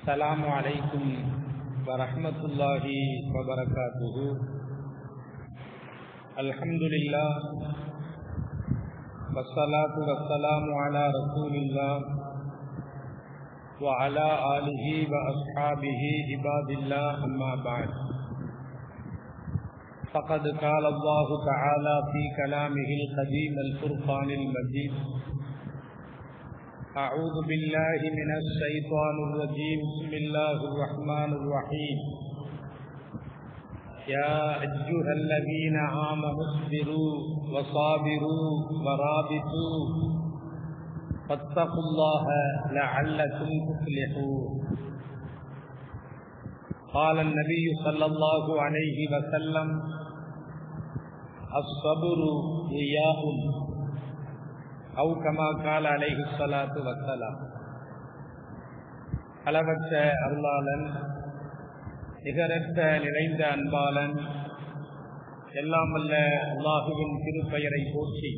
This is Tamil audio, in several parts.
السلام عليكم ورحمة الله وبركاته الحمد لله والصلاة والسلام على رسول الله وعلى آله وأصحابه عباد الله أما بعد فقد قال الله تعالى في كلامه القديم الفرقان المجيد أعوذ بالله من الشيطان الرجيم بسم الله الرحمن الرحيم يا أيها الذين آمنوا اصبروا وصابروا ورابطوا فاتقوا الله لعلكم تفلحون قال النبي صلى الله عليه وسلم الصبر ضياء أو كما قال عليه الصلاة والسلام அளவற்ற அருளாளன் நிகரற்ற நிறைந்த அன்பாளன் எல்லாம் வல்ல அல்லாஹுவின் திருப்பெயரை போற்றி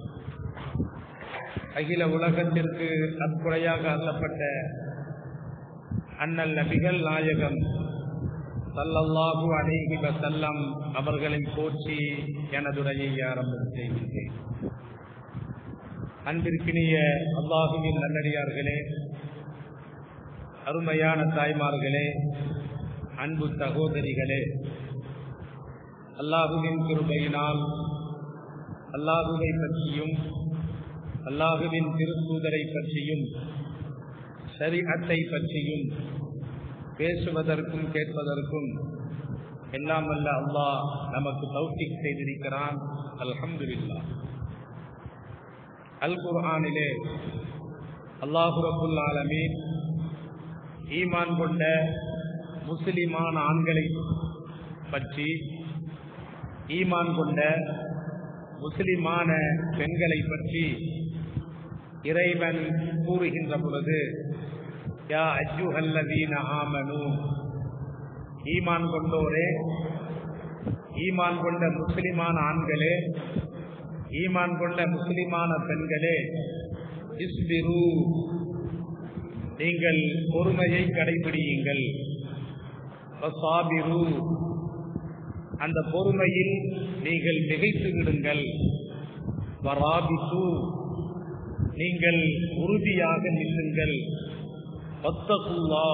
அகில உலகத்திற்கு நற்குறையாக அள்ளப்பட்ட அண்ணல் நபிகள் நாயகம் சல்லல்லாஹு அலைஹி வசல்லம் அவர்களை போற்றி எனதுரையை ஆரம்பம் செய்கின்றேன் அன்பிற்கினிய அல்லாஹுவின் நல்லடியார்களே அருமையான தாய்மார்களே அன்பு சகோதரிகளே அல்லாஹுவின் கிருபையினால் அல்லாஹுவை பற்றியும் அல்லாஹுவின் திருத்தூதரை பற்றியும் சரிஅத்தை பற்றியும் பேசுவதற்கும் கேட்பதற்கும் எல்லாம் அல்ல அல்லாஹ் நமக்கு தௌட்டிக் செய்திருக்கிறான் அல்ஹம்துல்லா அல் குர்ஆனிலே அல்லாஹு ரபுல் ஆலமீன் ஈமான் கொண்ட முஸ்லிமான ஆண்களை பற்றி ஈமான் கொண்ட முஸ்லிமான பெண்களை பற்றி இறைவன் கூறுகின்ற பொழுது யா அஜுஹல்லதீன ஆமனு ஈமான் கொண்டோரே ஈமான் கொண்ட முஸ்லிமான ஆண்களே ஈமான் கொண்ட முஸ்லிமான பெண்களே இஸ்பிரு நீங்கள் பொறுமையை கடைபிடியுங்கள் சாபிரு அந்த பொறுமையில் நீங்கள் மிகைத்து விடுங்கள் வராபிசு நீங்கள் உறுதியாக நில்லுங்கள் ஒத்தகுல்லா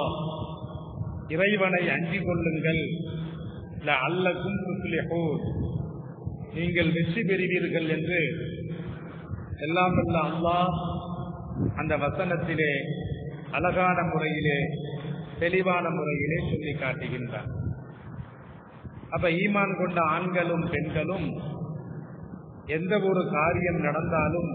இறைவனை அஞ்சிக் கொள்ளுங்கள் அல்லக்கும் துஸ்லிஹூர் நீங்கள் வெற்றி பெறுவீர்கள் என்று எல்லாம் வல்ல அல்லாஹ் அந்த வசனத்திலே அழகான முறையிலே தெளிவான முறையிலே சொல்லி காட்டுகின்றார் அப்ப ஈமான் கொண்ட ஆண்களும் பெண்களும் எந்த ஒரு காரியம் நடந்தாலும்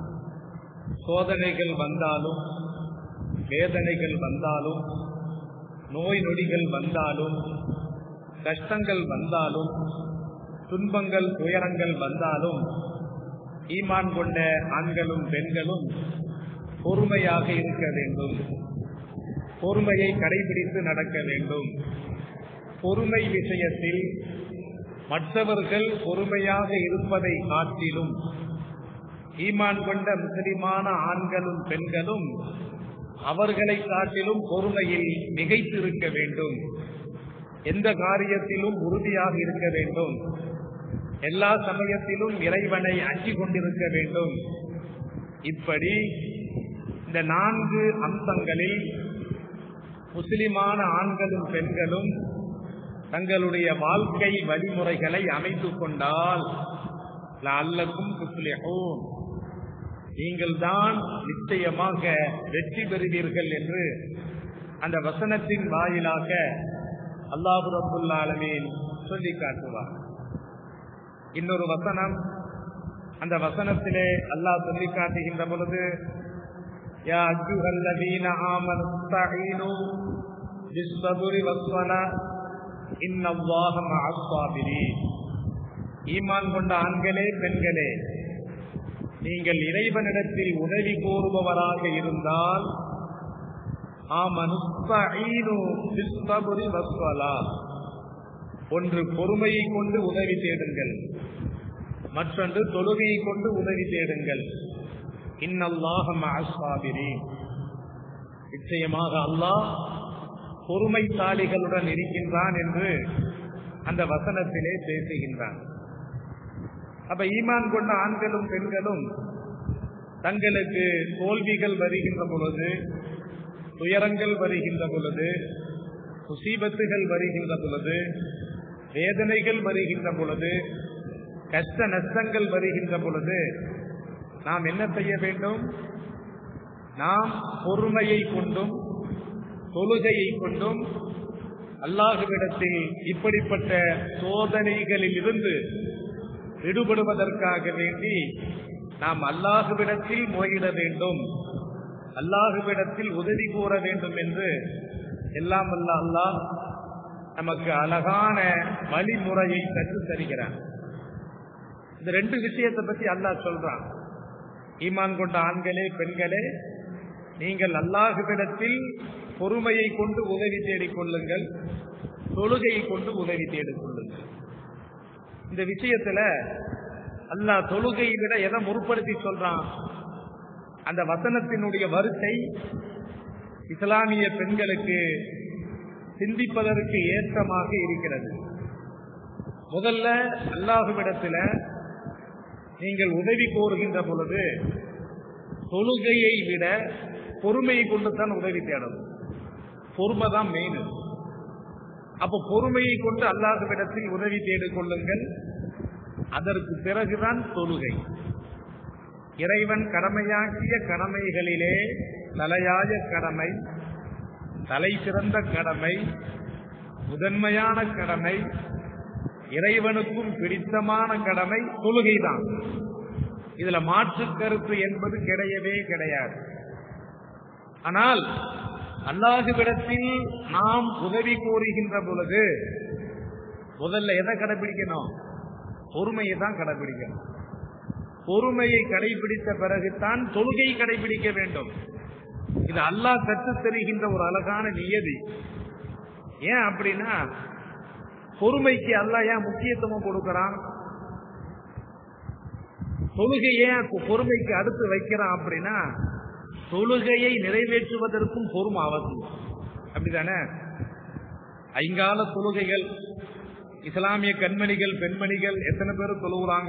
சோதனைகள் வந்தாலும் வேதனைகள் வந்தாலும் நோய் நொடிகள் வந்தாலும் கஷ்டங்கள் வந்தாலும் துன்பங்கள் துயரங்கள் வந்தாலும் ஈமான் கொண்ட ஆண்களும் பெண்களும் பொறுமையாக இருக்க வேண்டும் பொறுமையை கடைபிடித்து நடக்க வேண்டும் பொறுமை விஷயத்தில் மற்றவர்கள் பொறுமையாக இருப்பதை காட்டிலும் ஈமான் கொண்ட முஸ்லிமான ஆண்களும் பெண்களும் அவர்களை காட்டிலும் பொறுமையில் மிகைத்திருக்க வேண்டும் எந்த காரியத்திலும் உறுதியாக இருக்க வேண்டும் எல்லா சமயத்திலும் இறைவனை அஞ்சி கொண்டிருக்க வேண்டும் இப்படி இந்த நான்கு அம்சங்களில் முஸ்லிமான ஆண்களும் பெண்களும் தங்களுடைய வாழ்க்கை வழிமுறைகளை அமைத்துக் கொண்டால் அல்லக்கும் துஸ்லிஹூன் நீங்கள் தான் நிச்சயமாக வெற்றி பெறுவீர்கள் என்று அந்த வசனத்தின் வாயிலாக அல்லாஹு ரபுல்லாலமீன் சொல்லி காட்டுவார் இன்னொரு வசனம் அந்த வசனத்திலே அல்லாஹ் சொல்லி காட்டுகின்ற பொழுது யா அஜுஹல்லதீன ஆமனு தஈனு பிஸ்ஸபுரி வஸ்ஸலா இன்னல்லாஹ மஅஸ் ஸாபிரீன் ஈமான் கொண்ட ஆண்களே பெண்களே நீங்கள் இறைவனிடத்தில் உதவி கோருபவராக இருந்தால் ஒன்று பொறுமையை கொண்டு உதவி தேடுங்கள் மற்றொன்று தொழுகையை கொண்டு உதவி தேடுங்கள் இன்னல்லாக மஅஸ்ஸாபிரீன் நிச்சயமாக அல்லாஹ் பொறுமைசாலிகளுடன் இருக்கின்றான் என்று அந்த வசனத்திலே பேசுகின்றான் அப்ப ஈமான் கொண்ட ஆண்களும் பெண்களும் தங்களுக்கு தோல்விகள் வருகின்ற பொழுது துயரங்கள் வருகின்ற பொழுது முசீபத்துகள் வருகின்ற பொழுது வேதனைகள் வருகின்ற பொழுது கஷ்ட நஷ்டங்கள் வருகின்ற பொழுது நாம் என்ன செய்ய வேண்டும் நாம் பொறுமையை கொண்டும் தொழுகையை கொண்டும் அல்லாஹுவிடத்தில் இப்படிப்பட்ட சோதனைகளில் இருந்து விடுபடுவதற்காக வேண்டி நாம் அல்லாஹுவிடத்தில் முறையிட வேண்டும் அல்லாஹுவிடத்தில் உதவி கூற வேண்டும் என்று எல்லாம் அல்ல அல்லாஹ் நமக்கு அழகான வழிமுறையை கற்று தருகிறான் இந்த ரெண்டு விஷயத்தை பத்தி அல்லாஹ் சொல்றான் ஈமான் கொண்ட ஆண்களே பெண்களே நீங்கள் அல்லாஹுவிடத்தில் பொறுமையை கொண்டு உதவி தேடிக் கொள்ளுங்கள் தொழுகையை கொண்டு உதவி தேடிக் கொள்ளுங்கள் இந்த விஷயத்துல அல்லாஹ் தொழுகையை விட எதை முற்படுத்தி சொல்றான் அந்த வசனத்தினுடைய வரிசை இஸ்லாமிய பெண்களுக்கு சிந்திப்பதற்கு ஏற்றமாக இருக்கிறது முதல்ல அல்லாஹுவிடத்துல நீங்கள் உதவி கோருகின்ற பொழுது தொழுகையை விட பொறுமையை கொண்டு தான் உதவி தேடணும் பொறுமை தான் மெயின் அப்ப பொறுமையை கொண்டு அல்லாஹுவிடத்தில் உதவி தேடிக் கொள்ளுங்கள் அதற்கு பிறகுதான் தொழுகை இறைவன் கடமையாக்கிய கடமைகளிலே தலையாய கடமை தலை சிறந்த கடமை முதன்மையான கடமை இறைவனுக்கும் பிடித்தமான கடமை தொழுகைதான் இதுல மாற்று கருத்து என்பது கிடையவே கிடையாது ஆனால் அல்லாஹுவிடத்தில் நாம் உதவி கோருகின்ற பொழுது முதல்ல எதை கடைபிடிக்கணும் பொறுமையை தான் கடைபிடிக்கணும் பொறுமையை கடைபிடித்த பிறகுதான் தொழுகை கடைபிடிக்க வேண்டும் இது அல்லாஹ் கற்றுத் தருகின்ற ஒரு அழகான நியதி ஏன் அப்படின்னா பொறுமைக்கு அல்லாஹ் ஏன் முக்கியத்துவம் கொடுக்கிறான் தொழுகை ஏன் பொறுமைக்கு அடுத்து வைக்கிறான் அப்படின்னா தொழுகையை நிறைவேற்றுவதற்கும் பொறுமை அவசியம் அப்படிதானே ஐங்கால தொழுகைகள் இஸ்லாமிய கண்மணிகள் பெண்மணிகள் எத்தனை பேர் தொழுகிறாங்க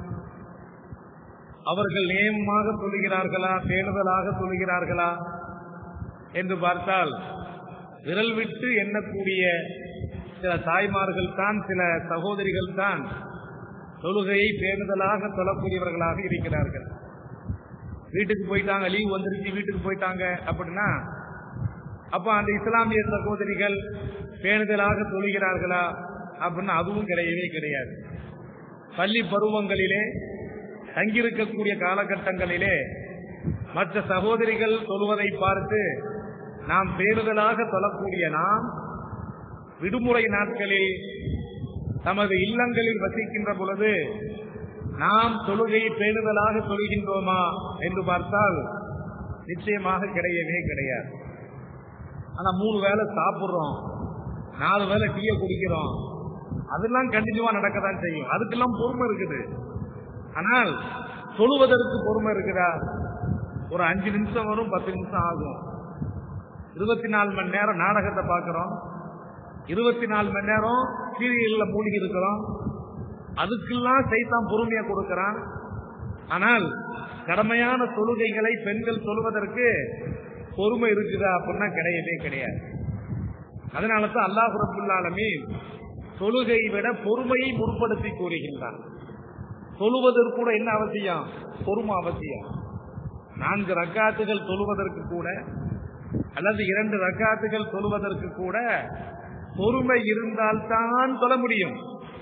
அவர்கள் நியமமாக தொழுகிறார்களா பேணுதலாக தொழுகிறார்களா என்று பார்த்தால் விரல் விட்டு எண்ணக்கூடிய சில தாய்மார்கள் தான் சில சகோதரிகள் தான் தொழுகையை பேணுதலாக தொழக்கூடியவர்களாக இருக்கிறார்கள் வீட்டுக்கு போயிட்டாங்க லீவ் வந்துருச்சு வீட்டுக்கு போயிட்டாங்க அப்படின்னா அப்ப அந்த இஸ்லாமிய சகோதரிகள் பேணுதலாக தொழுகிறார்களா அப்படின்னா அதுவும் கிடையவே கிடையாது பள்ளி பருவங்களிலே தங்கியிருக்கக்கூடிய காலகட்டங்களிலே மற்ற சகோதரிகள் தொழுவதை பார்த்து நாம் பேணுதலாக தொழக்கூடிய நாம் விடுமுறை நாட்களில் தமது இல்லங்களில் வசிக்கின்ற பொழுது நாம் தொழுகையை பேணுதலாக தொழுகின்றோமா என்று பார்த்தால் நிச்சயமாக கிடையவே கிடையாது ஆனா மூணு வேளை சாப்பிடுறோம் நாலு வேளை டீயை குடிக்கிறோம் அதெல்லாம் கண்டினியூவா நடக்கத்தான் செய்யும் அதுக்கெல்லாம் பொறுமை இருக்குது ஆனால் தொழுவதற்கு பொறுமை இருக்குதா ஒரு அஞ்சு நிமிஷம் வரும் பத்து நிமிஷம் ஆகும் இருபத்தி நாலு மணி நேரம் நாடகத்தை பார்க்கிறோம் இருபத்தி நாலு மணி நேரம் சீரியல்ல மூழ்கி இருக்கிறோம் அதுக்கெல்லாம் சைத்தான் பொறுமையை கொடுக்கிறான் ஆனால் கடமையான தொழுகைகளை பெண்கள் சொல்வதற்கு பொறுமை இருக்குதா அப்படின்னா கிடையவே கிடையாது அதனால தான் அல்லாஹ் ரபுல்லாலுமே தொழுகை விட பொறுமையை முற்படுத்தி கூறுகின்றான் தொழுவதற்கு கூட என்ன அவசியம் பொறுமை அவசியம் நான்கு ரக்காத்துகள் தொழுவதற்கு கூட அல்லது இரண்டு ரக்காத்துகள் தொழுவதற்கு கூட பொறுமை இருந்தால்தான் தொழ முடியும்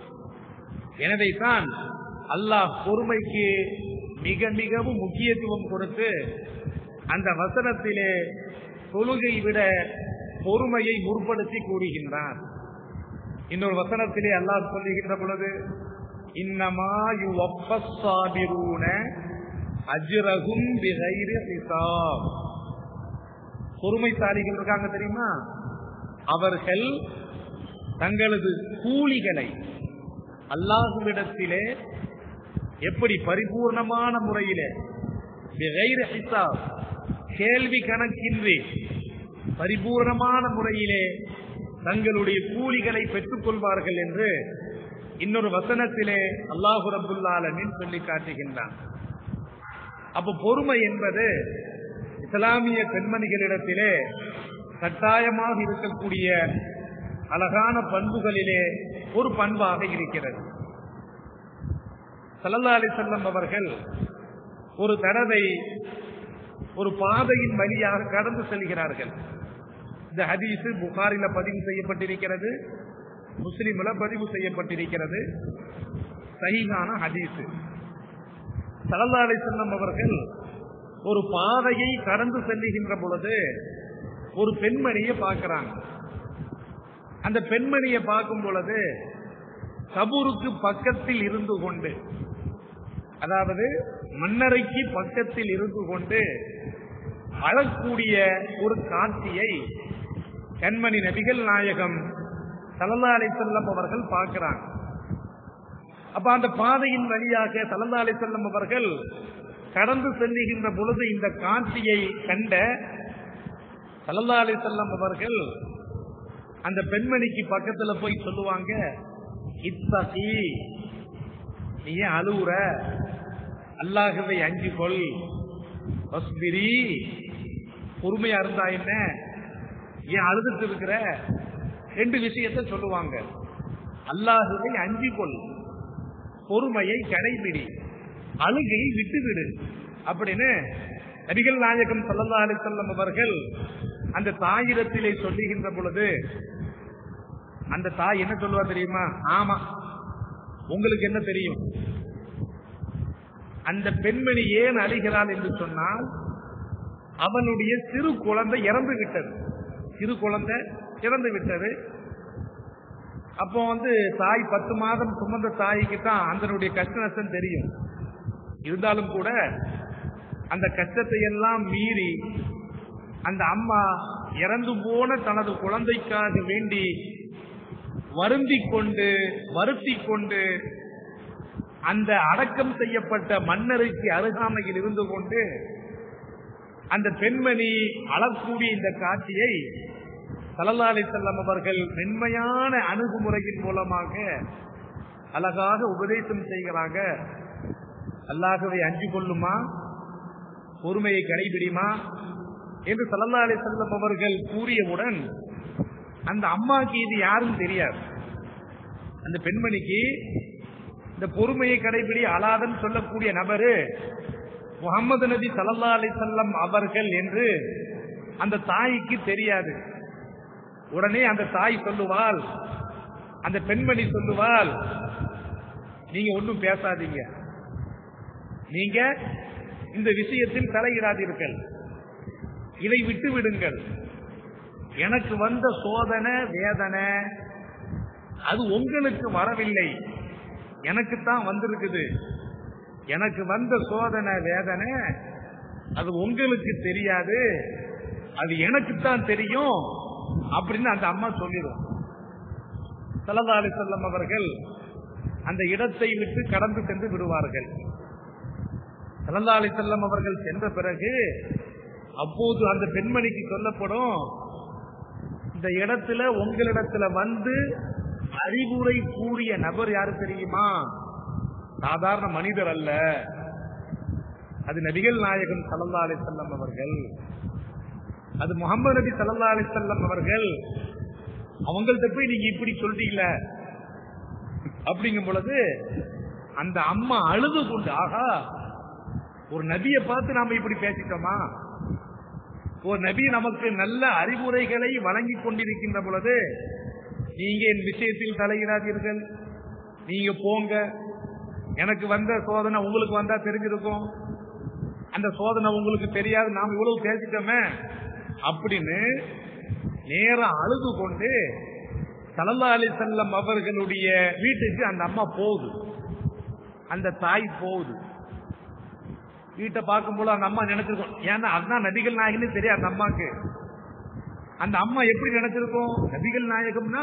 எனவே தான் அல்லாஹ் பொறுமைக்கு மிக மிகவும் முக்கியத்துவம் கொடுத்து அந்த வசனத்திலே தொழுகை விட பொறுமையை முற்படுத்தி கூறுகின்றான் இன்னொரு வசனத்திலே அல்லாஹ் சொல்லுகின்ற பொழுது இன்னமா யுவப்பஸ்ஸாபிரூன அஜ்ரஹும் பிகைரி ஹிசாப் பொறுமைசாலிகள் இருக்காங்க தெரியுமா அவர்கள் தங்களது கூலிகளை அல்லாஹுவிடத்திலே எப்படி பரிபூர்ணமான முறையிலே பிகைரி ஹிசாப் கேள்வி கணக்கின்றி பரிபூர்ணமான முறையிலே தங்களுடைய கூலிகளை பெற்றுக் கொள்வார்கள் என்று இன்னொரு வசனத்திலே அல்லாஹு ரபுல்லாலமின் சொல்லி காட்டுகின்றான் அப்ப பொறுமை என்பது இஸ்லாமிய பெண்மணிகளிடத்திலே கட்டாயமாக இருக்கக்கூடிய அழகான பண்புகளிலே ஒரு பண்பாக இருக்கிறது சல்லல்லா அலி செல்லம் அவர்கள் ஒரு தடவை ஒரு பாதையின் வழியாக கடந்து செல்கிறார்கள் இந்த ஹதீஸ் புகாரில பதிவு செய்யப்பட்டிருக்கிறது முஸ்லிம்ல பதிவு செய்யப்பட்டிருக்கிறது சஹீஹான ஹதீஸ் சல்லல்லா அலி செல்லம் அவர்கள் ஒரு பாதையை கடந்து செல்லுகின்ற பொழுது ஒரு பெண்மணியை பார்க்கிறாங்க அந்த பெண்மணியை பார்க்கும் பொழுது கபூருக்கு பக்கத்தில் இருந்து கொண்டு அதாவது மன்னரைக்கு பக்கத்தில் இருந்து கொண்டு அழக்கூடிய ஒரு காட்சியை கண்மணி நபிகள் நாயகம் சலல்லா அலை செல்லம் அவர்கள் பார்க்கிறாங்க அப்ப அந்த பாதையின் வழியாக சலல்லா அலை செல்லம் அவர்கள் கடந்து செல்லுகின்ற பொழுது இந்த காட்சியை கண்ட சலல்லா அலை செல்லம் அவர்கள் அந்த பெண்மணிக்கு பக்கத்துல போய் சொல்லுவாங்க இத்தகி நீ ஏன் அழுவுற அல்லாஹவை அஞ்சு கொள் வஸ்பிரி பொறுமையா இருந்தா என்ன ஏன் அழுதுட்டு இருக்கிற ரெண்டு விஷயத்த சொல்லுவாங்க அல்லாஹுவை அஞ்சு கொள் பொறுமையை கடைபிடி அழுகையை விட்டுவிடு அப்படின்னு நபிகள் நாயகம் சல்லல்லா அலி செல்லம் அவர்கள் அந்த தாயிரத்திலே சொல்லுகின்ற பொழுது அந்த தாய் என்ன சொல்லுவா தெரியுமா ஆமா உங்களுக்கு என்ன தெரியும் அந்த பெண்மணி ஏன் அழுகிறாள் என்று சொன்னால் அவனுடைய சிறு குழந்தை இறந்து விட்டது சிறு குழந்தை இறந்து விட்டது அப்போ வந்து தாய் பத்து மாதம் சுமந்த தாய்க்கு தான் அதனுடைய கஷ்ட நஷ்டம் தெரியும் இருந்தாலும் கூட அந்த கஷ்டத்தை எல்லாம் மீறி அந்த அம்மா இறந்து போன தனது குழந்தைக்காக வேண்டி வருந்திக் கொண்டு வருத்தி கொண்டு அந்த அடக்கம் செய்யப்பட்ட மன்னருக்கு அருகாமையில் இருந்து கொண்டு அந்த பெண்மணி அழக்கூடிய இந்த காட்சியை சலல்லாலை செல்லம் அவர்கள் மென்மையான அணுகுமுறையின் மூலமாக அழகாக உபதேசம் செய்கிறாங்க அல்லாகவே அஞ்சு கொள்ளுமா பொறுமையை கடைபிடிமா என்று சல்லல்லா அலி செல்லம் அவர்கள் கூறியவுடன் அந்த அம்மாக்கு இது யாரும் தெரியாது அந்த பெண்மணிக்கு இந்த பொறுமையை கடைபிடி அலாதன் சொல்லக்கூடிய நபரு முகமது நபி சல்லா அலி செல்லம் அவர்கள் என்று அந்த தாய்க்கு தெரியாது உடனே அந்த தாய் சொல்லுவாள் அந்த பெண்மணி சொல்லுவாள் நீங்க ஒன்றும் பேசாதீங்க நீங்க இந்த விஷயத்தில் தலையிடாதீர்கள் இதை விட்டு விடுங்கள் எனக்கு வந்த சோதனை வேதனை அது உங்களுக்கு வரவில்லை எனக்குத்தான் வந்திருக்குது எனக்கு வந்த சோதனை வேதனை அது உங்களுக்கு தெரியாது அது எனக்குத்தான் தெரியும் அப்படின்னு அந்த அம்மா சொல்லிடும் சலதாலி செல்லம் அவர்கள் அந்த இடத்தை விட்டு கடந்து சென்று விடுவார்கள் சலந்தாலி செல்லம் அவர்கள் சென்ற பிறகு அப்போது அந்த பெண்மணிக்கு சொல்லப்படும் இந்த இடத்துல உங்களிடத்துல வந்து அறிவுரை கூறிய நபர் யாரு தெரியுமா சாதாரண மனிதர் அல்ல அது நபிகள் நாயகம் சல்லா அலி செல்லம் அவர்கள் அது முகமது நபி சல்லா அலி செல்லம் அவர்கள் அவங்கள்ட்ட போய் நீங்க இப்படி சொல்றீங்கள அப்படிங்கும் பொழுது அந்த அம்மா அழுது கொண்டு ஆகா ஒரு நபியை பார்த்து நாம இப்படி பேசிட்டோமா ஒரு நபி நமக்கு நல்ல அறிவுரைகளை வழங்கி கொண்டிருக்கின்ற பொழுது நீங்க என் விஷயத்தில் தலையிடாதீர்கள் நீங்க போங்க எனக்கு வந்த சோதனை உங்களுக்கு வந்தா தெரிஞ்சிருக்கும் அந்த சோதனை உங்களுக்கு தெரியாது நாம் இவ்வளவு பேசிட்டோமே அப்படின்னு நேரம் அழுது கொண்டு சலல்லா அலி செல்லம் அவர்களுடைய வீட்டுக்கு அந்த அம்மா போகுது அந்த தாய் போகுது வீட்டை பார்க்கும்போது அந்த அம்மா நினைச்சிருக்கோம் ஏன்னா அதுதான் நபிகள் நாயகன்னு தெரியாது அந்த அம்மாக்கு அந்த அம்மா எப்படி நினைச்சிருக்கோம் நபிகள் நாயகம்னா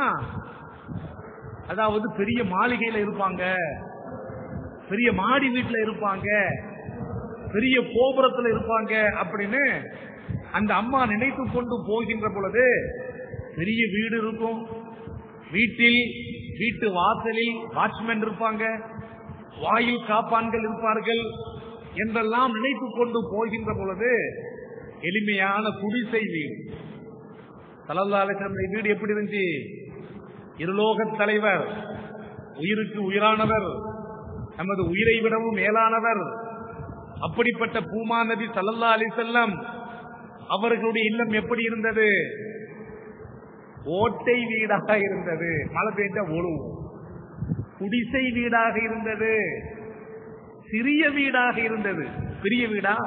அதாவது பெரிய மாளிகையில இருப்பாங்க பெரிய மாடி வீட்டுல இருப்பாங்க பெரிய கோபுரத்துல இருப்பாங்க அப்படின்னு அந்த அம்மா நினைத்துக் கொண்டு போகின்ற பொழுது பெரிய வீடு இருக்கும் வீட்டில் வீட்டு வாசலில் வாட்ச்மேன் இருப்பாங்க வாயில் காப்பான்கள் இருப்பார்கள் என்றெல்லாம் நினைத்துக் கொண்டு போகின்ற பொழுது எளிமையான குடிசை வீடு தலல்லாலேசனுடைய வீடு எப்படி இருந்துச்சு இருலோகத் தலைவர் உயிருக்கு உயிரானவர் நமது உயிரை விடவும் மேலானவர் அப்படிப்பட்ட பூமா நபி சல்லல்லா அலி செல்லம் அவர்களுடைய இல்லம் எப்படி இருந்தது ஓட்டை வீடாக இருந்தது மழை பெய்த ஒழுவும் குடிசை வீடாக இருந்தது சிறிய வீடாக இருந்தது பெரிய வீடா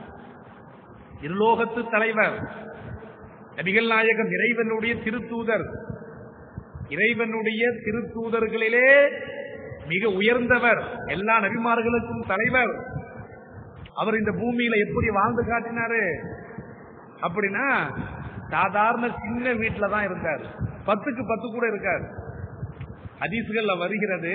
இருலோகத்து தலைவர் நபிகள் நாயகம் இறைவனுடைய திருத்தூதர் இறைவனுடைய திருத்தூதர்களிலே மிக உயர்ந்தவர் எல்லா நபிமார்களுக்கும் தலைவர் அவர் இந்த பூமியில எப்படி வாழ்ந்து காட்டினாரு அப்படின்னா சாதாரண சின்ன வீட்டில தான் இருந்தார் பத்துக்கு பத்து கூட இருக்கார் ஹதீஸ்கள்ல வருகிறது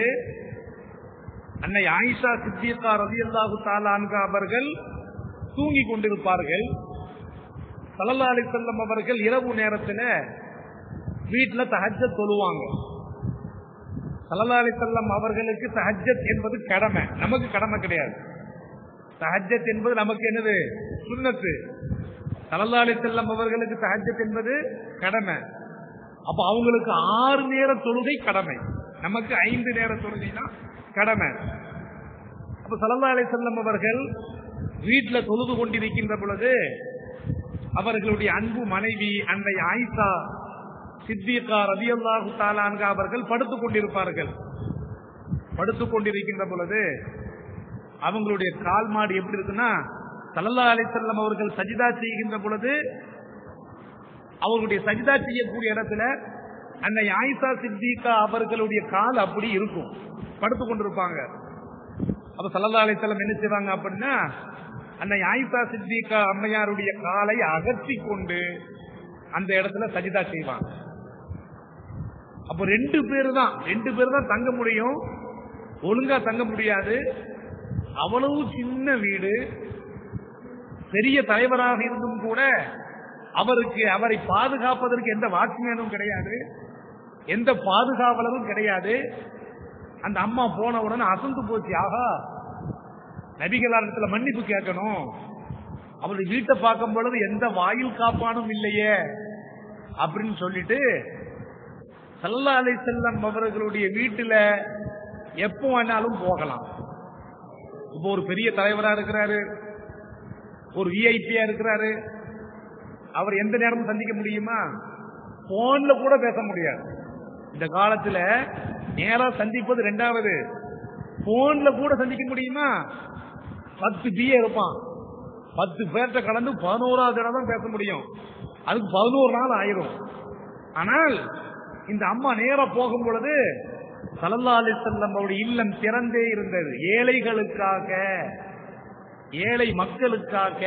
அன்னை ஆயிஷா சித்தியக்கா ரவி அல்லாஹு தாலான்கா அவர்கள் தூங்கி கொண்டிருப்பார்கள் சல்லல்லா அலி செல்லம் அவர்கள் இரவு நேரத்துல வீட்டுல தஹஜத் தொழுவாங்க சல்லல்லா அலி செல்லம் அவர்களுக்கு தஹஜத் என்பது கடமை நமக்கு கடமை கிடையாது தஹஜத் என்பது நமக்கு என்னது சுண்ணத்து சல்லல்லா அலி செல்லம் அவர்களுக்கு தஹஜத் என்பது கடமை அப்ப அவங்களுக்கு ஆறு நேர தொழுகை கடமை நமக்கு ஐந்து நேர தொழுகை தான் கடமை அப்ப சல்லல்லா அலி செல்லம் அவர்கள் வீட்டுல தொழுது கொண்டிருக்கின்ற பொழுது அவர்களுடைய அன்பு மனைவி அன்னை ஆயிஷா சித்திகா ரதி அல்லாஹு தாலான்கா அவர்கள் படுத்துக் கொண்டிருப்பார்கள் படுத்துக் கொண்டிருக்கின்ற பொழுது அவங்களுடைய கால் மாடு எப்படி இருக்குன்னா சல்லல்லா அலிசல்லம் அவர்கள் சஜிதா செய்கின்ற பொழுது அவர்களுடைய சஜிதா செய்யக்கூடிய இடத்துல அன்னை ஆயிஷா சித்திகா அவர்களுடைய கால் அப்படி இருக்கும் படுத்துக் கொண்டிருப்பாங்க அப்ப சல்லல்லா அலிசல்லம் என்ன செய்வாங்க அப்படின்னா அன்னை ஆயிஷா சித்திகா அம்மையாருடைய காலை அகற்றி கொண்டு அந்த இடத்துல சஜிதா செய்வாங்க அப்ப ரெண்டு பேர் தான் ரெண்டு பேர் தான் தங்க முடியும் ஒழுங்கா தங்க முடியாது அவ்வளவு சின்ன வீடு பெரிய தலைவராக இருந்தும் கூட அவருக்கு அவரை பாதுகாப்பதற்கு எந்த வாட்ச்மேனும் கிடையாது எந்த பாதுகாவலரும் கிடையாது அந்த அம்மா போன உடனே அசந்து போச்சு ஆகா நபிகளாரத்துல மன்னிப்பு கேட்கணும் அவருடைய வீட்டை பார்க்கும் பொழுது எந்த வாயில் காப்பானும் இல்லையே அப்படின்னு சொல்லிட்டு சல்லா அலை செல்லம் அவர்களுடைய வீட்டுல எப்போ வேணாலும் போகலாம் இப்போ ஒரு பெரிய தலைவரா இருக்கிறாரு ஒரு விஐபியா இருக்கிறாரு அவர் எந்த நேரமும் சந்திக்க முடியுமா போன்ல கூட பேச முடியாது இந்த காலத்துல நேரா சந்திப்பது ரெண்டாவது போன்ல கூட சந்திக்க முடியுமா பத்து பிஏ இருப்பான் பத்து பேர்கிட்ட கலந்து பதினோராவது இடம் தான் பேச முடியும் அதுக்கு பதினோரு நாள் ஆயிரும் ஆனால் இந்த அம்மா நேரா போகும் பொழுது சல்லல்லா அலி செல்லம் அவருடைய இல்லம் திறந்தே இருந்தது ஏழைகளுக்காக ஏழை மக்களுக்காக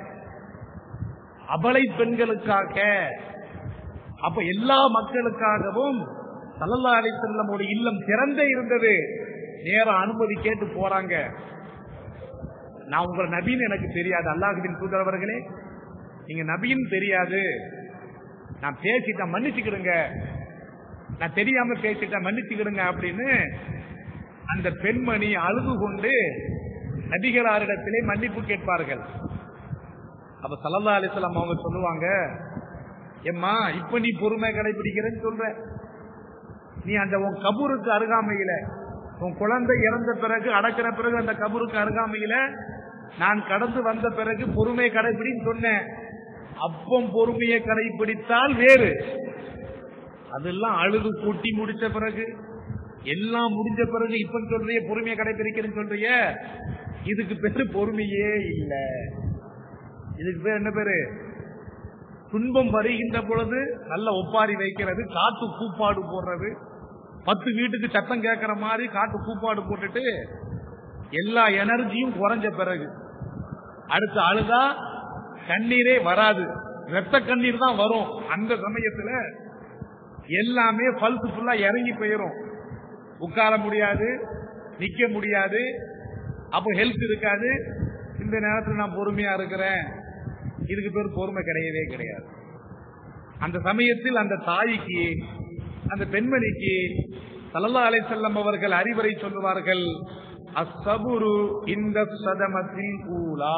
அபலை பெண்களுக்காக அப்ப எல்லா மக்களுக்காகவும் சல்லல்லா அலி செல்லமுடைய இல்லம் திறந்தே இருந்தது நேரம் அனுமதி கேட்டு போறாங்க நான் உங்க நபின்னு எனக்கு தெரியாது அல்லாஹுவின் தூதரவர்களே நீங்க நபின்னு தெரியாது நான் பேசிட்டேன் மன்னிச்சுக்கிடுங்க நான் தெரியாம பேசிட்டேன் மன்னிச்சுக்கிடுங்க அப்படின்னு அந்த பெண்மணி அழுது கொண்டு நபிகளாரிடத்திலே மன்னிப்பு கேட்பார்கள் அப்ப சல்லல்லா அலிஸ்லாம் அவங்க சொல்லுவாங்க எம்மா இப்ப நீ பொறுமை கடைபிடிக்கிறேன்னு சொல்ற நீ அந்த உன் கபூருக்கு அருகாமையில உன் குழந்தை இறந்த பிறகு அடக்கிற பிறகு அந்த கபூருக்கு அருகாமையில நான் கடந்து வந்த பிறகு பொறுமை கடைபிடின்னு சொன்னேன் அப்பம் பொறுமையை கடைபிடித்தால் வேறு அதெல்லாம் அழுது கூட்டி முடிச்ச பிறகு எல்லாம் முடிஞ்ச பிறகு இப்ப சொல்றிய பொறுமையை கடைபிடிக்கிறேன்னு சொல்றிய இதுக்கு பேரு பொறுமையே இல்ல இதுக்கு பேர் என்ன பேரு துன்பம் வருகின்ற பொழுது நல்ல ஒப்பாரி வைக்கிறது காட்டு கூப்பாடு போடுறது பத்து வீட்டுக்கு சத்தம் கேட்கிற மாதிரி காட்டு கூப்பாடு போட்டுட்டு எல்லா எனர்ஜியும் குறைஞ்ச பிறகு அடுத்து அழுதா கண்ணீரே வராது ரத்த கண்ணீர் தான் வரும் அந்த சமயத்துல எல்லாமே பல்ஸ் ஃபுல்லா இறங்கி போயிரும் உட்கார முடியாது நிக்க முடியாது அப்போ ஹெல்த் இருக்காது இந்த நேரத்தில் நான் பொறுமையா இருக்கிறேன் இதுக்கு பேர் பொறுமை கிடையவே கிடையாது அந்த சமயத்தில் அந்த தாய்க்கு அந்த பெண்மணிக்கு சல்லல்லா அலைஹிஸ்ஸலாம் அவர்கள் அறிவுரை சொல்லுவார்கள் அஸ்ஸபுரு இந்த சதமத்தின் ஊலா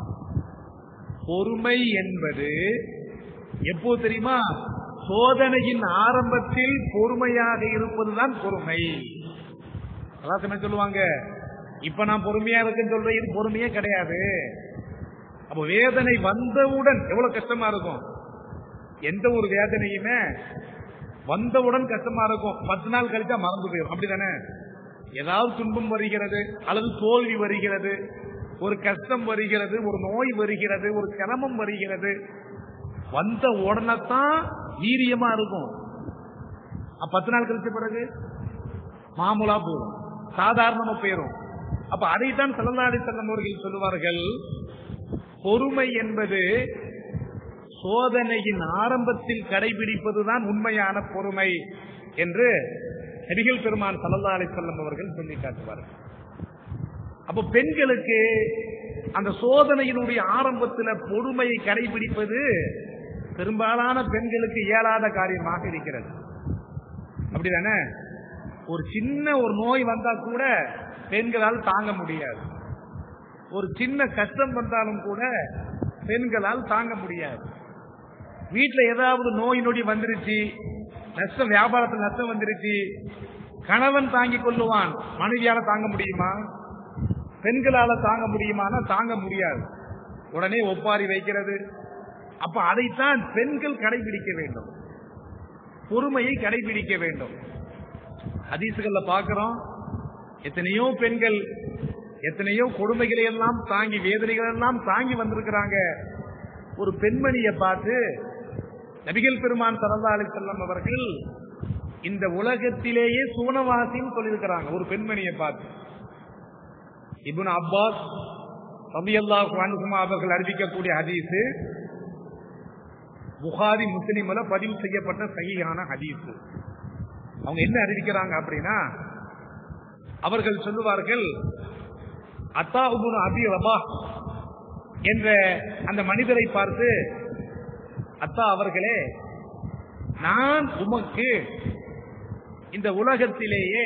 பொறுமை என்பது எப்போ தெரியுமா சோதனையின் ஆரம்பத்தில் பொறுமையாக இருப்பதுதான் பொறுமை அதான் என்ன சொல்லுவாங்க இப்ப நான் பொறுமையா இருக்கேன்னு சொல்றேன் இது பொறுமையே கிடையாது அப்ப வேதனை வந்தவுடன் எவ்வளவு கஷ்டமா இருக்கும் எந்த ஒரு வேதனையுமே வந்தவுடன் கஷ்டமா இருக்கும் பத்து நாள் கழிச்சா மறந்து போயிடும் அப்படிதானே ஏதாவது துன்பம் வருகிறது அல்லது தோல்வி வருகிறது ஒரு கஷ்டம் வருகிறது ஒரு நோய் வருகிறது ஒரு சிரமம் வருகிறது வந்த உடனே தான் வீரியமா இருக்கும் அப்ப பத்து நாள் கழிச்ச பிறகு மாமூலா போயிடும் சாதாரணமா போயிடும் அப்ப அதைத்தான் செல்லலாடி செல்லும் அவர்கள் சொல்லுவார்கள் பொறுமை என்பது சோதனையின் ஆரம்பத்தில் கடைபிடிப்பதுதான் உண்மையான பொறுமை என்று நபிகள் பெருமான் சல்லல்லா அலி செல்லம் அவர்கள் சொல்லி காட்டுவார்கள் அப்ப பெண்களுக்கு அந்த சோதனையினுடைய ஆரம்பத்தில் பொறுமையை கடைபிடிப்பது பெரும்பாலான பெண்களுக்கு இயலாத காரியமாக இருக்கிறது அப்படிதானே ஒரு சின்ன ஒரு நோய் வந்தா கூட பெண்களால் தாங்க முடியாது ஒரு சின்ன கஷ்டம் வந்தாலும் கூட பெண்களால் தாங்க முடியாது வீட்டுல ஏதாவது நோய் நொடி வந்துருச்சு நஷ்டம் வியாபாரத்தில் நஷ்டம் வந்துருச்சு கணவன் தாங்கிக் கொள்ளுவான் மனைவியால தாங்க முடியுமா பெண்களால தாங்க முடியுமானா தாங்க முடியாது உடனே ஒப்பாரி வைக்கிறது அப்ப அதைத்தான் பெண்கள் கடைபிடிக்க வேண்டும் பொறுமையை கடைபிடிக்க வேண்டும் ஹதீசுகள்ல பாக்குறோம் எத்தனையோ பெண்கள் எத்தனையோ கொடுமைகளை எல்லாம் தாங்கி வேதனைகள் எல்லாம் தாங்கி வந்திருக்கிறாங்க ஒரு பெண்மணியை பார்த்து நபிகள் பெருமான் சரதா அலி செல்லம் அவர்கள் இந்த உலகத்திலேயே சுவனவாசின்னு சொல்லியிருக்கிறாங்க ஒரு பெண்மணியை பார்த்து இபுன் அப்பாஸ் ரபி அல்லாஹ் அவர்கள் அறிவிக்கக்கூடிய ஹதீஸ் புகாரி முஸ்லிம்ல பதிவு செய்யப்பட்ட சகியான ஹதீஸ் அவங்க என்ன அறிவிக்கிறாங்க அப்படின்னா அவர்கள் சொல்லுவார்கள் அத்தாஹுபுன் அபி ரபா என்ற அந்த மனிதரை பார்த்து அத்தா அவர்களே நான் உமக்கு இந்த உலகத்திலேயே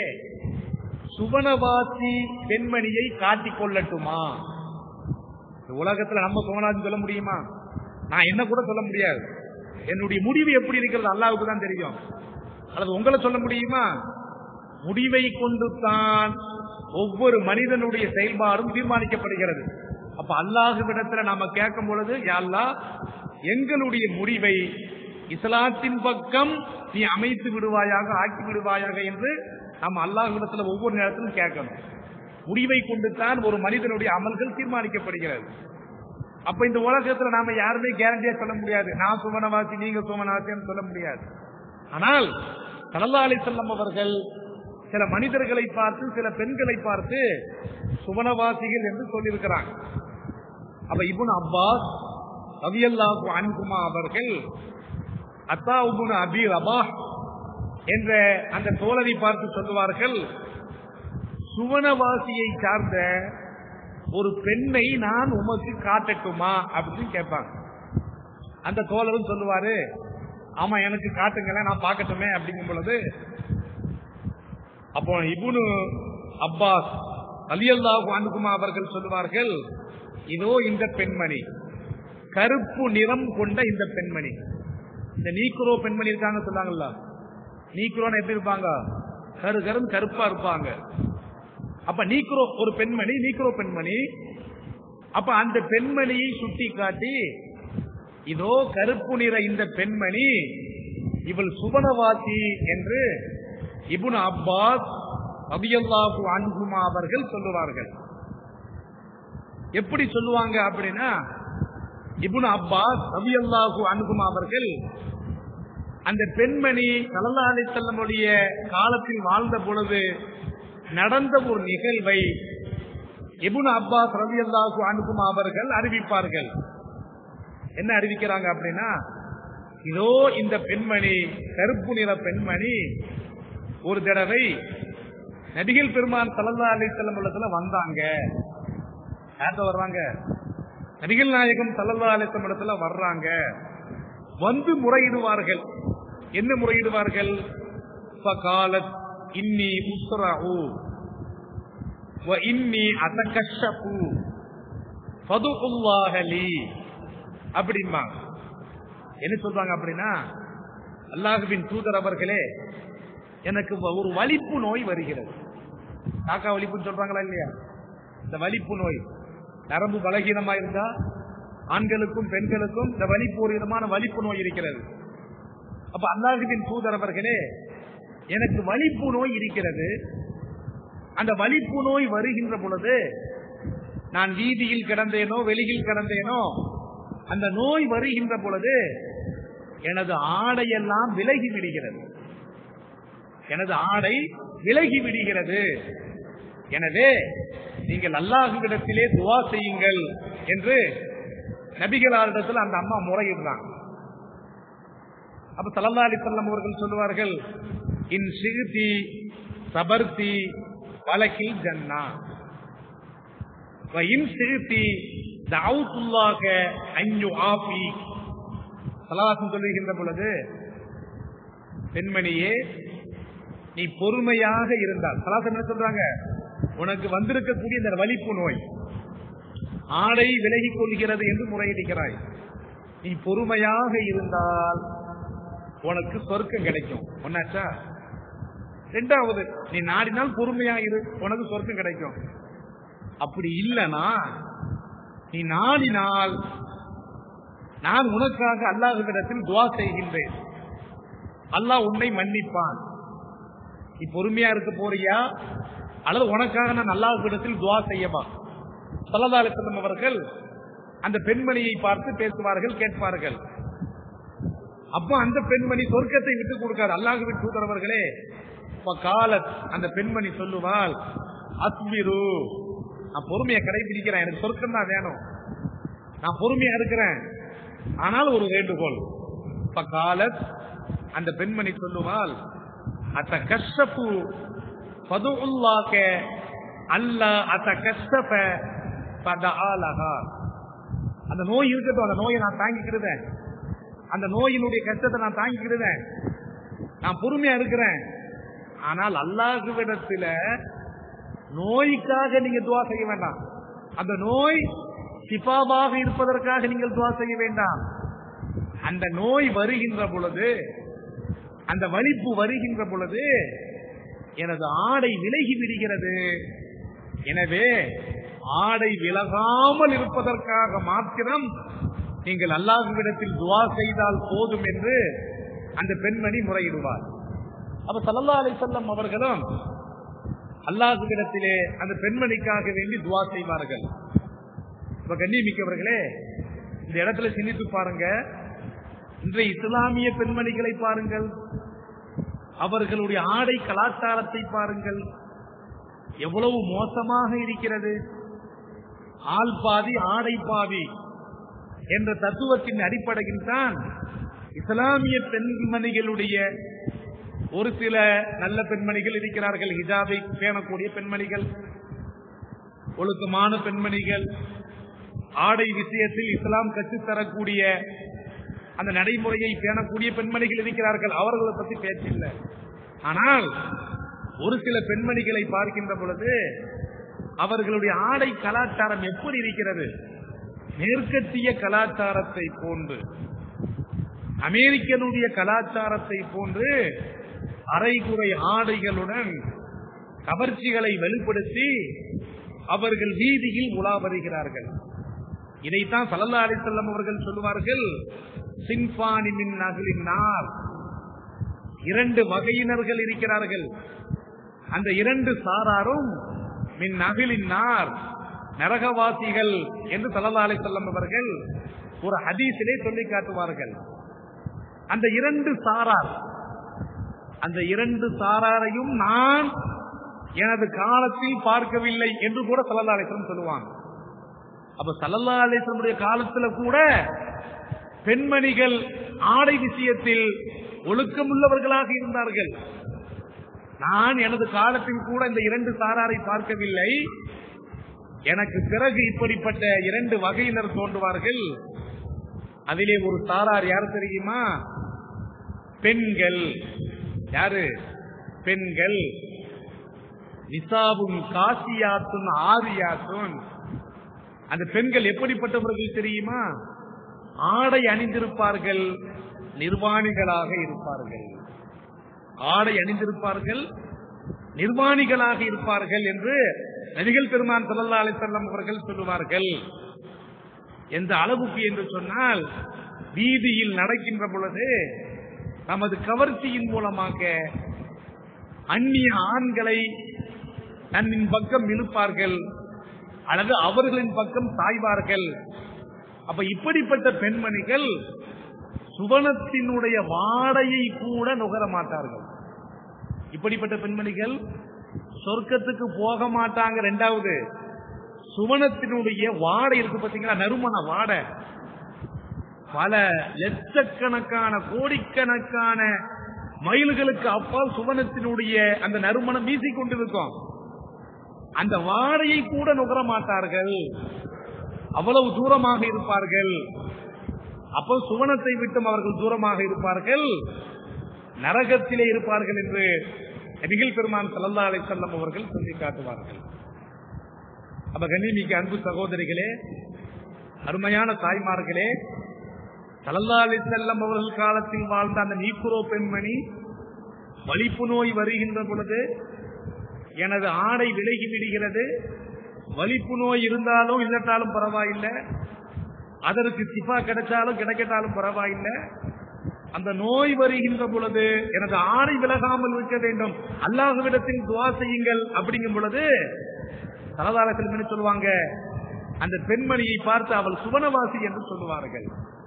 சுவனவாசி பெண்மணியை காட்டிக் கொள்ளட்டுமா இந்த உலகத்துல நம்ம சுவனாசி சொல்ல முடியுமா நான் என்ன கூட சொல்ல முடியாது என்னுடைய முடிவு எப்படி இருக்கிறது அல்லாவுக்கு தான் தெரியும் அல்லது உங்களை சொல்ல முடியுமா முடிவை கொண்டு தான் ஒவ்வொரு மனிதனுடைய செயல்பாடும் தீர்மானிக்கப்படுகிறது அப்ப அல்லாஹுவிடத்துல நாம கேட்கும் பொழுது யாழ்லா எங்களுடைய முடிவை இஸ்லாத்தின் பக்கம் நீ அமைத்து விடுவாயாக ஆக்கி விடுவாயாக என்று நாம் அல்லாஹ்விடத்துல ஒவ்வொரு நேரத்திலும் கேட்கணும் முடிவை கொண்டு தான் ஒரு மனிதனுடைய அமல்கள் தீர்மானிக்கப்படுகிறது அப்ப இந்த உலகத்துல நாம யாருமே கேரண்டியா சொல்ல முடியாது நான் சுமனவாசி நீங்க சுமனவாசின்னு சொல்ல முடியாது ஆனால் சல்லா அலி செல்லம் அவர்கள் சில மனிதர்களை பார்த்து சில பெண்களை பார்த்து சுவனவாசிகள் என்று சொல்லியிருக்கிறாங்க அப்ப இபுன் அப்பாஸ் ரவியல்லாஹு அன்குமா அவர்கள் அத்தா உபுன் அபி ரபா என்ற அந்த தோழரை பார்த்து சொல்லுவார்கள் சுவனவாசியை சார்ந்த ஒரு பெண்ணை நான் உமக்கு காட்டட்டுமா அப்படின்னு கேட்பாங்க அந்த தோழரும் சொல்லுவாரு ஆமா எனக்கு காட்டுங்களேன் நான் பார்க்கட்டுமே அப்படிங்கும் பொழுது அப்போ இபுனு அப்பாஸ் அலியல்லாஹு அனுகுமா அவர்கள் சொல்லுவார்கள் இதோ இந்த பெண்மணி கருப்பு நிறம் கொண்ட இந்த பெண்மணி இந்த நீக்குரோ பெண்மணி இருக்காங்க சொல்லாங்கல்ல நீக்குரோன்னு எப்படி இருப்பாங்க கரு கரும் கருப்பா இருப்பாங்க அப்ப நீக்குரோ ஒரு பெண்மணி நீக்குரோ பெண்மணி அப்ப அந்த பெண்மணியை சுட்டி காட்டி இதோ கருப்பு நிற இந்த பெண்மணி இவள் சுவனவாசி என்று இபுன் அப்பாஸ் அபியல்லாஹு அன்குமா அவர்கள் சொல்லுவார்கள் எப்படி சொல்லுவாங்க அப்படின்னா இபுன் அப்பாஸ் அபியல்லாஹு அன்குமா அவர்கள் அந்த பெண்மணி சல்லா அலி செல்லமுடைய காலத்தில் வாழ்ந்த பொழுது நடந்த ஒரு நிகழ்வை இபுன் அப்பாஸ் ரவி அல்லாஹு அனுகுமா அவர்கள் அறிவிப்பார்கள் என்ன அறிவிக்கிறாங்க அப்படின்னா இதோ இந்த பெண்மணி கருப்பு நிற பெண்மணி ஒரு தடவை நபிகள் பெருமான் சல்லா அலி செல்லம் வந்தாங்க யார்கிட்ட வர்றாங்க நபிகள் நாயகம் சல்லல்லா அலிஸ்லம் இடத்துல வர்றாங்க வந்து முறையிடுவார்கள் என்ன முறையிடுவார்கள் ஃபகாலத் இன்னி உஸ்ரஹு வ இன்னி அதகஷபு ஃபதுல்லாஹ லீ அப்படிமா என்ன சொல்றாங்க அப்படின்னா அல்லாஹுவின் தூதர் அவர்களே எனக்கு ஒரு வலிப்பு நோய் வருகிறது காக்கா வலிப்புன்னு சொல்றாங்களா இல்லையா இந்த வலிப்பு நோய் நரம்பு பலகீனமா இருந்தா ஆண்களுக்கும் பெண்களுக்கும் இந்த வலிப்பு ஒரு விதமான வலிப்பு நோய் இருக்கிறது அப்ப அல்லாஹுவின் தூதர் அவர்களே எனக்கு வலிப்பு நோய் இருக்கிறது அந்த வலிப்பு நோய் வருகின்ற பொழுது நான் வீதியில் கிடந்தேனோ வெளியில் கிடந்தேனோ அந்த நோய் வருகின்ற பொழுது எனது ஆடையெல்லாம் விலகி விடுகிறது எனது ஆடை விலகி விடுகிறது எனவே நீங்கள் அல்லாஹுவிடத்திலே துவா செய்யுங்கள் என்று நபிகளாரிடத்தில் அந்த அம்மா முறையிடுறாங்க அப்ப சல்லா அலி சொல்லம் அவர்கள் சொல்லுவார்கள் இன் சிறுத்தி சபர்த்தி வழக்கில் ஜன்னா இன் சிறுத்தி தவுத்துள்ளாக அஞ்சு ஆபி சலவாசம் சொல்லுகின்ற பொழுது பெண்மணியே நீ பொறுமையாக இருந்தால் சலாசம் என்ன சொல்றாங்க உனக்கு வந்திருக்கக்கூடிய இந்த வலிப்பு நோய் ஆடை விலகிக் கொள்கிறது என்று முறையிடுகிறாய் நீ பொறுமையாக இருந்தால் உனக்கு சொர்க்கம் கிடைக்கும் ஒன்னாச்சா ரெண்டாவது நீ நாடினால் பொறுமையா இரு உனக்கு சொர்க்கம் கிடைக்கும் அப்படி இல்லனா நீ நாடினால் நான் உனக்காக அல்லாஹுவிடத்தில் துவா செய்கின்றேன் அல்லாஹ் உன்னை மன்னிப்பான் நீ பொறுமையா இருக்க போறியா அல்லது உனக்காக நான் அல்லாஹுவிடத்தில் துவா செய்யவா சல்லா அலிசல்லம் அவர்கள் அந்த பெண்மணியை பார்த்து பேசுவார்கள் கேட்பார்கள் அப்போ அந்த பெண்மணி சொர்க்கத்தை விட்டு கொடுக்காது அல்லாஹுவின் தூதரவர்களே கால அந்த பெண்மணி சொல்லுவாள் அஸ்மிரு நான் பொறுமையை கடைபிடிக்கிறேன் எனக்கு சொர்க்கம் தான் வேணும் நான் பொறுமையா இருக்கிறேன் ஆனால் ஒரு வேண்டுகோள் காலத் அந்த பெண்மணி சொல்லுவாள் அத்த கஷ்டப்பு பதுல்லாக்க அல்ல அத்த கஷ்டப்ப பதஆலஹா அந்த நோய் இருக்கட்டும் அந்த நோயை நான் தாங்கிக்கிடுவேன் அந்த நோயினுடைய கஷ்டத்தை நான் தாங்கிக்கிடுவேன் நான் பொறுமையா இருக்கிறேன் ஆனால் அல்லாஹுவிடத்துல நோய்க்காக நீங்க துவா செய்ய வேண்டாம் அந்த நோய் சிபாவாக இருப்பதற்காக நீங்கள் துவா செய்ய வேண்டாம் அந்த நோய் வருகின்ற பொழுது அந்த வலிப்பு வருகின்ற பொழுது எனது ஆடை விலகி விடுகிறது எனவே ஆடை விலகாமல் இருப்பதற்காக மாத்திரம் நீங்கள் அல்லாஹுவிடத்தில் துவா செய்தால் போதும் என்று அந்த பெண்மணி முறையிடுவார் அப்ப சல்லா அலி சொல்லம் அவர்களும் அல்லாஹுவிடத்திலே அந்த பெண்மணிக்காக வேண்டி துவா செய்வார்கள் இப்ப கண்ணியமிக்கவர்களே இந்த இடத்துல சிந்தித்து பாருங்க இன்றைய இஸ்லாமிய பெண்மணிகளை பாருங்கள் அவர்களுடைய ஆடை கலாச்சாரத்தை பாருங்கள் எவ்வளவு மோசமாக இருக்கிறது ஆள் பாதி ஆடை பாதி என்ற தத்துவத்தின் அடிப்படையில் தான் இஸ்லாமிய பெண்மணிகளுடைய ஒரு சில நல்ல பெண்மணிகள் இருக்கிறார்கள் ஹிஜாபை பேணக்கூடிய பெண்மணிகள் ஒழுக்கமான பெண்மணிகள் ஆடை விஷயத்தில் இஸ்லாம் கற்றுத்தரக்கூடிய அந்த நடைமுறையை பேணக்கூடிய பெண்மணிகள் இருக்கிறார்கள் அவர்களை பற்றி பேச்சில்லை ஆனால் ஒரு சில பெண்மணிகளை பார்க்கின்ற பொழுது அவர்களுடைய ஆடை கலாச்சாரம் எப்படி இருக்கிறது மேற்கத்திய கலாச்சாரத்தை போன்று அமெரிக்கனுடைய கலாச்சாரத்தை போன்று அரைகுறை ஆடைகளுடன் கவர்ச்சிகளை வெளிப்படுத்தி அவர்கள் வீதியில் உலா வருகிறார்கள் இதைத்தான் சல்லல்லா அலிசல்லம் அவர்கள் சொல்லுவார்கள் சின்பானி மின் நகலின் நார் இரண்டு வகையினர்கள் இருக்கிறார்கள் அந்த இரண்டு சாராரும் மின் நகலின் நார் நரகவாசிகள் என்று சல்லல்லா அலிசல்லம் அவர்கள் ஒரு ஹதீஸிலே சொல்லி காட்டுவார்கள் அந்த இரண்டு சாரார் அந்த இரண்டு சாராரையும் நான் எனது காலத்தில் பார்க்கவில்லை என்று கூட சல்லல்லா அலிஸ்லம் சொல்லுவாங்க அப்ப சல்லல்லா அலிஸ்லமுடைய காலத்துல கூட பெண்மணிகள் ஆடை விஷயத்தில் ஒழுக்கமுள்ளவர்களாக இருந்தார்கள் நான் எனது காலத்தில் கூட இந்த இரண்டு சாராரை பார்க்கவில்லை எனக்கு பிறகு இப்படிப்பட்ட இரண்டு வகையினர் தோன்றுவார்கள் அதிலே ஒரு சாரார் யார் தெரியுமா பெண்கள் யாரு பெண்கள் நிசாவும் காசியாத்தும் ஆதியாத்தும் அந்த பெண்கள் எப்படிப்பட்டவர்கள் தெரியுமா ஆடை அணிந்திருப்பார்கள் நிர்வாணிகளாக இருப்பார்கள் ஆடை அணிந்திருப்பார்கள் நிர்வாணிகளாக இருப்பார்கள் என்று நபிகள் பெருமான் சல்லா அலிசல்லம் அவர்கள் சொல்லுவார்கள் எந்த அளவுக்கு என்று சொன்னால் வீதியில் நடக்கின்ற பொழுது நமது கவர்ச்சியின் மூலமாக அந்நிய ஆண்களை தன்னின் பக்கம் இழுப்பார்கள் அல்லது அவர்களின் பக்கம் சாய்வார்கள் அப்ப இப்படிப்பட்ட பெண்மணிகள் சுவனத்தினுடைய வாடையை கூட நுகர மாட்டார்கள் இப்படிப்பட்ட பெண்மணிகள் சொர்க்கத்துக்கு போக மாட்டாங்க ரெண்டாவது சுவனத்தினுடைய வாடை இருக்கு பாத்தீங்களா நறுமண வாடை பல லட்சக்கணக்கான கோடிக்கணக்கான மைல்களுக்கு அப்பால் சுவனத்தினுடைய அந்த நறுமணம் வீசிக்கொண்டிருக்கும் அந்த வாடையை கூட நுகர மாட்டார்கள் அவ்வளவு தூரமாக இருப்பார்கள் அப்போ சுவனத்தை விட்டும் அவர்கள் தூரமாக இருப்பார்கள் நரகத்திலே இருப்பார்கள் என்று நபிகள் பெருமான் சல்லல்லா அலை செல்லம் அவர்கள் சொல்லி காட்டுவார்கள் அப்ப கண்ணிமிக்க அன்பு சகோதரிகளே அருமையான தாய்மார்களே சல்லல்லா அலை செல்லம் அவர்கள் காலத்தில் வாழ்ந்த அந்த நீக்குரோ பெண்மணி வலிப்பு நோய் வருகின்ற பொழுது எனது ஆடை விலகி விடுகிறது வலிப்பு நோய் இருந்தாலும் இல்லட்டாலும் பரவாயில்லை அதற்கு சிபா கிடைச்சாலும் கிடைக்கட்டாலும் பரவாயில்லை அந்த நோய் வருகின்ற பொழுது எனது ஆடை விலகாமல் இருக்க வேண்டும் அல்லாஹுவிடத்தில் துவா செய்யுங்கள் அப்படிங்கும் பொழுது தலதாரத்தில் என்ன சொல்லுவாங்க அந்த பெண்மணியை பார்த்து அவள் சுவனவாசி என்று சொல்லுவார்கள்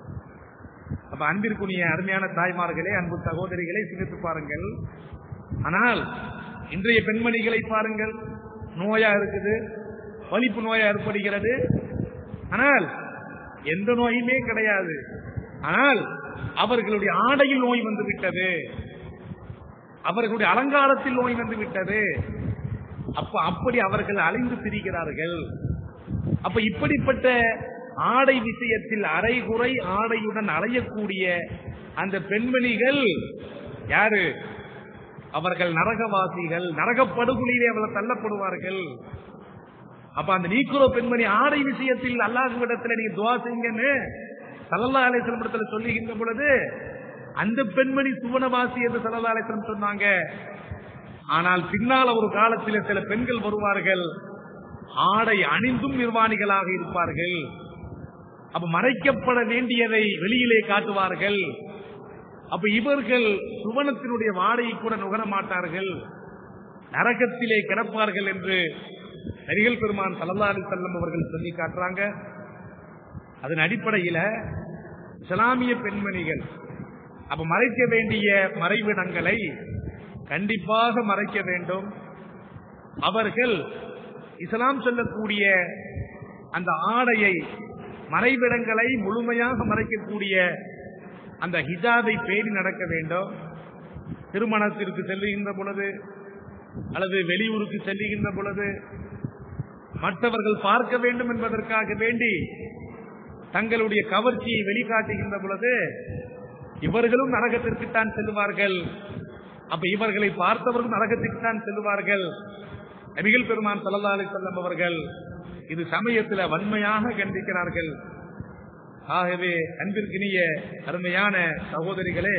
அப்ப அன்பிற்குரிய அருமையான தாய்மார்களே அன்பு சகோதரிகளை சிந்தித்து பாருங்கள் ஆனால் இன்றைய பெண்மணிகளை பாருங்கள் நோயா இருக்குது வலிப்பு நோயா ஏற்படுகிறது ஆனால் எந்த நோயுமே கிடையாது ஆனால் அவர்களுடைய ஆடையில் நோய் வந்து விட்டது அவர்களுடைய அலங்காரத்தில் நோய் வந்து விட்டது அப்ப அப்படி அவர்கள் அலைந்து திரிகிறார்கள் அப்ப இப்படிப்பட்ட ஆடை விஷயத்தில் அரைகுறை ஆடையுடன் அலையக்கூடிய அந்த பெண்மணிகள் யாரு அவர்கள் நரகவாசிகள் நரகப்படுகொலிலே அவர்கள் தள்ளப்படுவார்கள் அப்ப அந்த நீக்குறோ பெண்மணி ஆடை விஷயத்தில் அல்லாஹுவிடத்துல நீங்க துவா செய்யுங்கன்னு சல்லல்லா அலிஸ்லம் இடத்துல சொல்லுகின்ற பொழுது அந்த பெண்மணி சுவனவாசி என்று சல்லல்லா அலிஸ்லம் சொன்னாங்க ஆனால் பின்னால் ஒரு காலத்தில் சில பெண்கள் வருவார்கள் ஆடை அணிந்தும் நிர்வாணிகளாக இருப்பார்கள் அப்ப மறைக்கப்பட வேண்டியதை வெளியிலே காட்டுவார்கள் அப்ப இவர்கள் சுவனத்தினுடைய வாடையை கூட நுகர மாட்டார்கள் நரகத்திலே கிடப்பார்கள் என்று நரிகள் பெருமான் சல்லா அலி செல்லம் அவர்கள் சொல்லி காட்டுறாங்க அதன் அடிப்படையில இஸ்லாமிய பெண்மணிகள் அப்ப மறைக்க வேண்டிய மறைவிடங்களை கண்டிப்பாக மறைக்க வேண்டும் அவர்கள் இஸ்லாம் சொல்லக்கூடிய அந்த ஆடையை மறைவிடங்களை முழுமையாக மறைக்கக்கூடிய அந்த ஹிஜாபை பேணி நடக்க வேண்டும் திருமணத்திற்கு செல்லுகின்ற பொழுது அல்லது வெளியூருக்கு செல்லுகின்ற பொழுது மற்றவர்கள் பார்க்க வேண்டும் என்பதற்காக வேண்டி தங்களுடைய கவர்ச்சியை வெளிக்காட்டுகின்ற பொழுது இவர்களும் நரகத்திற்குத்தான் செல்லுவார்கள் அப்ப இவர்களை பார்த்தவர்களும் நரகத்திற்குத்தான் செல்லுவார்கள் நபிகள் பெருமான் சல்லா அலி செல்லம் அவர்கள் இது சமயத்துல வன்மையாக கண்டிக்கிறார்கள் ஆகவே அன்பிற்கினிய அருமையான சகோதரிகளே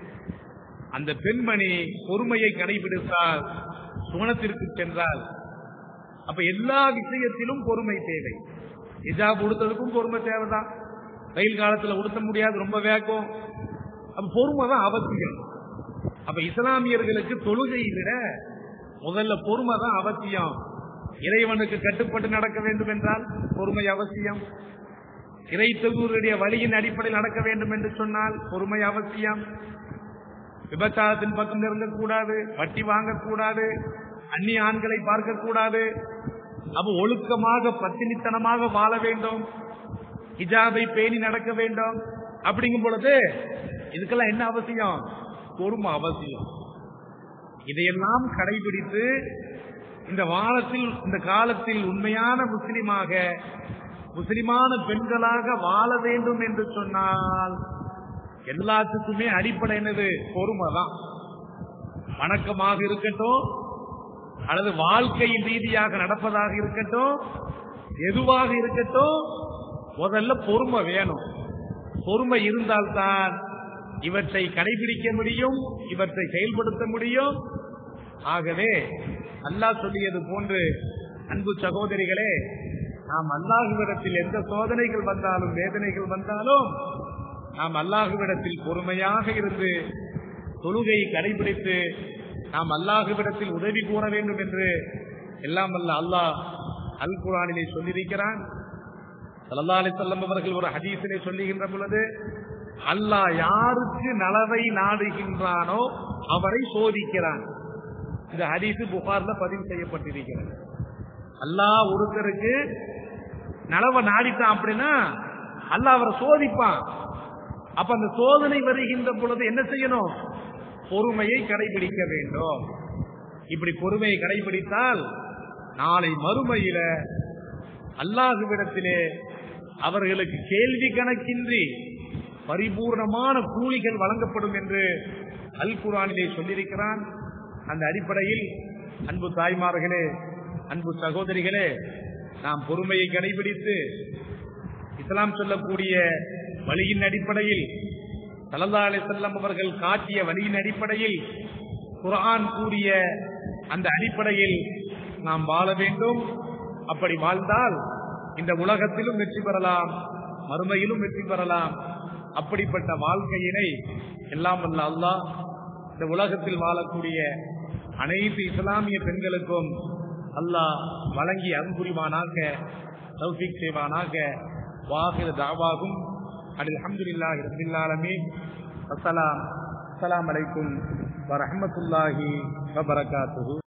அந்த பெண்மணி பொறுமையை கடைபிடித்தால் சுவனத்திற்கு சென்றால் அப்ப எல்லா விஷயத்திலும் பொறுமை தேவை ஹிஜாப் உடுத்ததுக்கும் பொறுமை தேவைதான் வெயில் காலத்துல உடுத்த முடியாது ரொம்ப வேகம் அப்ப பொறுமை தான் அவசியம் அப்ப இஸ்லாமியர்களுக்கு தொழுகையை விட முதல்ல பொறுமை தான் அவசியம் இறைவனுக்கு கட்டுப்பட்டு நடக்க வேண்டும் என்றால் பொறுமை அவசியம் இறை தொகுதியுடைய வழியின் அடிப்படையில் நடக்க வேண்டும் என்று சொன்னால் பொறுமை அவசியம் விபச்சாரத்தின் பக்கம் நெருங்கக்கூடாது வட்டி வாங்கக்கூடாது அந்நிய ஆண்களை பார்க்க கூடாது அப்ப ஒழுக்கமாக பத்தினித்தனமாக வாழ வேண்டும் ஹிஜாபை பேணி நடக்க வேண்டும் அப்படிங்கும் பொழுது இதுக்கெல்லாம் என்ன அவசியம் பொறுமை அவசியம் இதையெல்லாம் கடைபிடித்து இந்த வானத்தில் இந்த காலத்தில் உண்மையான முஸ்லிமாக முஸ்லிமான பெண்களாக வாழ வேண்டும் என்று சொன்னால் எல்லாத்துக்குமே அடிப்படை என்னது பொறுமை தான் வணக்கமாக இருக்கட்டும் அல்லது வாழ்க்கையின் ரீதியாக நடப்பதாக இருக்கட்டும் எதுவாக இருக்கட்டும் முதல்ல பொறுமை வேணும் பொறுமை இருந்தால்தான் இவற்றை கடைபிடிக்க முடியும் இவற்றை செயல்படுத்த முடியும் ஆகவே அல்லாஹ் சொல்லியது போன்று அன்பு சகோதரிகளே நாம் அல்லாஹுவிடத்தில் எந்த சோதனைகள் வந்தாலும் வேதனைகள் வந்தாலும் நாம் அல்லாஹுவிடத்தில் பொறுமையாக இருந்து தொழுகையை கடைபிடித்து நாம் அல்லாஹுவிடத்தில் உதவி கூற வேண்டும் என்று எல்லாம் அல்ல அல்லாஹ் அல் குரானிலே சொல்லியிருக்கிறான் சல்லா அலி சொல்லம் அவர்கள் ஒரு ஹதீஸிலே சொல்லுகின்ற பொழுது அல்லாஹ் யாருக்கு நலவை நாடுகின்றானோ அவரை சோதிக்கிறான் இந்த ஹதீஸ் புகார்ல பதிவு செய்யப்பட்டிருக்கிறது அல்லாஹ் ஒருத்தருக்கு நலவை நாடிட்டான் அப்படின்னா அல்லாஹ் அவரை சோதிப்பான் அப்ப அந்த சோதனை வருகின்ற பொழுது என்ன செய்யணும் பொறுமையை கடைபிடிக்க வேண்டும் இப்படி பொறுமையை கடைபிடித்தால் நாளை மறுமையில அல்லாஹுவிடத்திலே அவர்களுக்கு கேள்வி கணக்கின்றி பரிபூர்ணமான கூலிகள் வழங்கப்படும் என்று அல் குரானிலே சொல்லியிருக்கிறான் அந்த அடிப்படையில் அன்பு தாய்மார்களே அன்பு சகோதரிகளே நாம் பொறுமையை கடைபிடித்து இஸ்லாம் சொல்லக்கூடிய வழியின் அடிப்படையில் சல்லா அலி செல்லம் அவர்கள் காட்டிய வழியின் அடிப்படையில் குரான் கூறிய அந்த அடிப்படையில் நாம் வாழ வேண்டும் அப்படி வாழ்ந்தால் இந்த உலகத்திலும் வெற்றி பெறலாம் மறுமையிலும் வெற்றி பெறலாம் அப்படிப்பட்ட வாழ்க்கையினை எல்லாம் வல்ல அல்லாஹ் இந்த உலகத்தில் வாழக்கூடிய அனைத்து இஸ்லாமிய பெண்களுக்கும் அல்லாஹ் வழங்கி அன்புரிவானாக தௌஃபிக் செய்வானாக வாகிர தாவாகும் அடில் அஹமதுல்லாஹி ரபில் ஆலமீன் அஸ்ஸலாம் அஸ்ஸலாமு அலைக்கும் வரஹ்மத்துல்லாஹி வபரகாத்துஹு